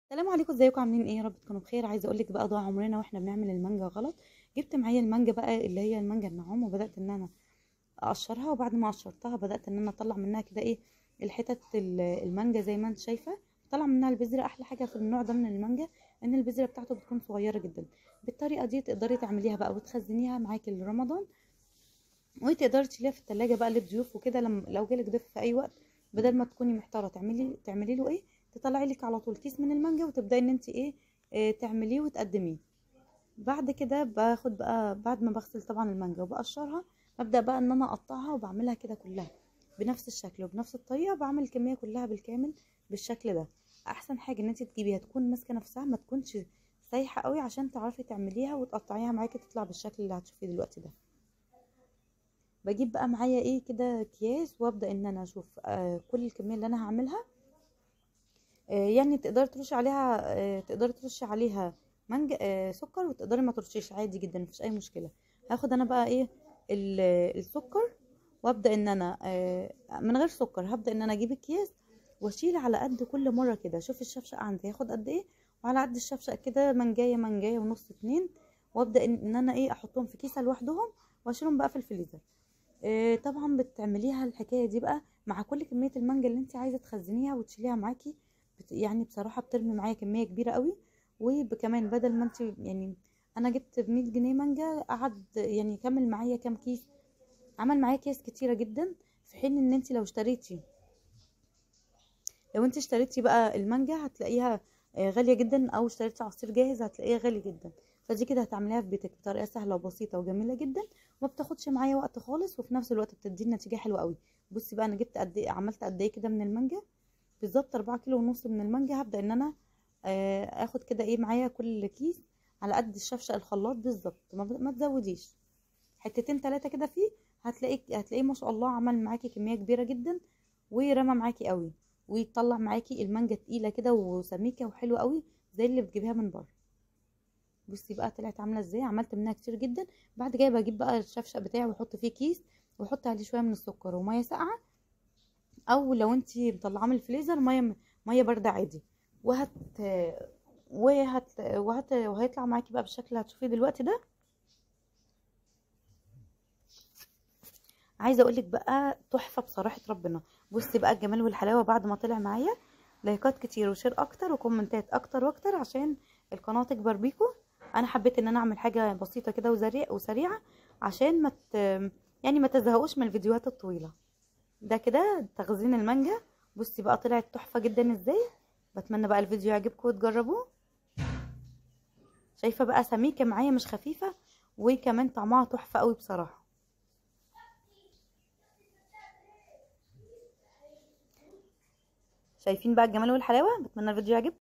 السلام عليكم ازيكم عاملين ايه يا رب تكونوا بخير عايزه اقول لك بقى ضاع عمرنا واحنا بنعمل المانجا غلط جبت معايا المانجا بقى اللي هي المانجا النعوم وبدات ان انا اقشرها وبعد ما قشرتها بدات ان انا اطلع منها كده ايه الحتت ال- المانجا زي ما انت شايفه طلع منها البذره احلى حاجه في النوع ده من المانجا ان البذره بتاعته بتكون صغيره جدا بالطريقه دي تقدري تعمليها بقى وتخزنيها معاكي لرمضان وتقدري تشيليها في التلاجة بقى للضيوف وكده لما لو جالك ضيف في اي وقت بدل ما تكوني محتاره تعملي تعملي له ايه تطلعي لك على طول كيس من المانجا وتبداي ان انت ايه آه، تعمليه وتقدميه بعد كده باخد بقى بعد ما بغسل طبعا المانجا وبقشرها ببدا بقى ان انا اقطعها وبعملها كده كلها بنفس الشكل وبنفس الطريقه بعمل الكميه كلها بالكامل بالشكل ده احسن حاجه ان انت تجيبيها تكون ماسكه نفسها ما تكونش سايحه قوي عشان تعرفي تعمليها وتقطعيها معاكي تطلع بالشكل اللي هتشوفيه دلوقتي ده بجيب بقى معايا ايه كده اكياس وابدا ان انا اشوف آه كل الكميه اللي انا هعملها آه يعني تقدري ترشي عليها آه تقدري ترشي عليها مانجا آه سكر وتقدري ما ترشيش عادي جدا مفيش اي مشكله هاخد انا بقى ايه ال- السكر وابدا ان انا آه من غير سكر هبدا ان انا اجيب اكياس واشيل على قد كل مره كده اشوف الشفشق عندي هياخد قد ايه وعلى قد الشفشق كده منجايه منجايه ونص اتنين وابدا ان إن انا ايه احطهم في كيسه لوحدهم واشيلهم بقى في الفريزر آه، طبعا بتعمليها الحكايه دي بقى مع كل كميه المانجا اللي انت عايزه تخزنيها وتشيليها معاكي بت... يعني بصراحه بترمي معايا كميه كبيره قوي وكمان بدل ما انت يعني انا جبت ب 100 جنيه مانجا قعد يعني كمل معايا كام كيس عمل معايا كيس كتيره جدا في حين ان انت لو اشتريتي لو انت اشتريتي بقى المانجا هتلاقيها آه، غاليه جدا او اشتريتي عصير جاهز هتلاقيها غالي جدا فدي كده هتعمليها في بيتك بطريقه سهله وبسيطه وجميله جدا وما بتاخدش معايا وقت خالص وفي نفس الوقت بتدي نتيجه حلوه قوي بصي بقى انا جبت قد ايه عملت قد ايه كده من المانجا بالظبط 4 كيلو ونص من المانجا هبدا ان انا آه، اخد كده ايه معايا كل كيس على قد الشفشق الخلاط بالظبط ما, ما تزوديش حتتين تلاتة كده فيه هتلاقي هتلاقيه ما شاء الله عمل معاكي كميه كبيره جدا ورمى معاكي قوي ويطلع معاكي المانجا تقيله كده وسميكه وحلوه قوي زي اللي بتجيبيها من بره بصي بقى طلعت عامله ازاي عملت منها كتير جدا بعد كده بجيب بقى الشفشق بتاعي واحط فيه كيس واحط عليه شويه من السكر وميه ساقعه او لو انتي مطلعاه من الفريزر ميه ميه بارده عادي وهت وهت وهت وهيطلع معاكي بقى بالشكل اللي هتشوفيه دلوقتي ده عايزه اقول لك بقى تحفه بصراحه ربنا بصي بقى الجمال والحلاوه بعد ما طلع معايا لايكات كتير وشير اكتر وكومنتات اكتر واكتر عشان القناه تكبر بيكم انا حبيت ان انا اعمل حاجه بسيطه كده وسريع وسريعه عشان ما ت... يعني ما تزهقوش من الفيديوهات الطويله ده كده تخزين المانجا بصي بقى طلعت تحفه جدا ازاي بتمنى بقى الفيديو يعجبكم وتجربوه شايفه بقى سميكه معايا مش خفيفه وكمان طعمها تحفه قوي بصراحه شايفين بقى الجمال والحلاوه بتمنى الفيديو يعجبكم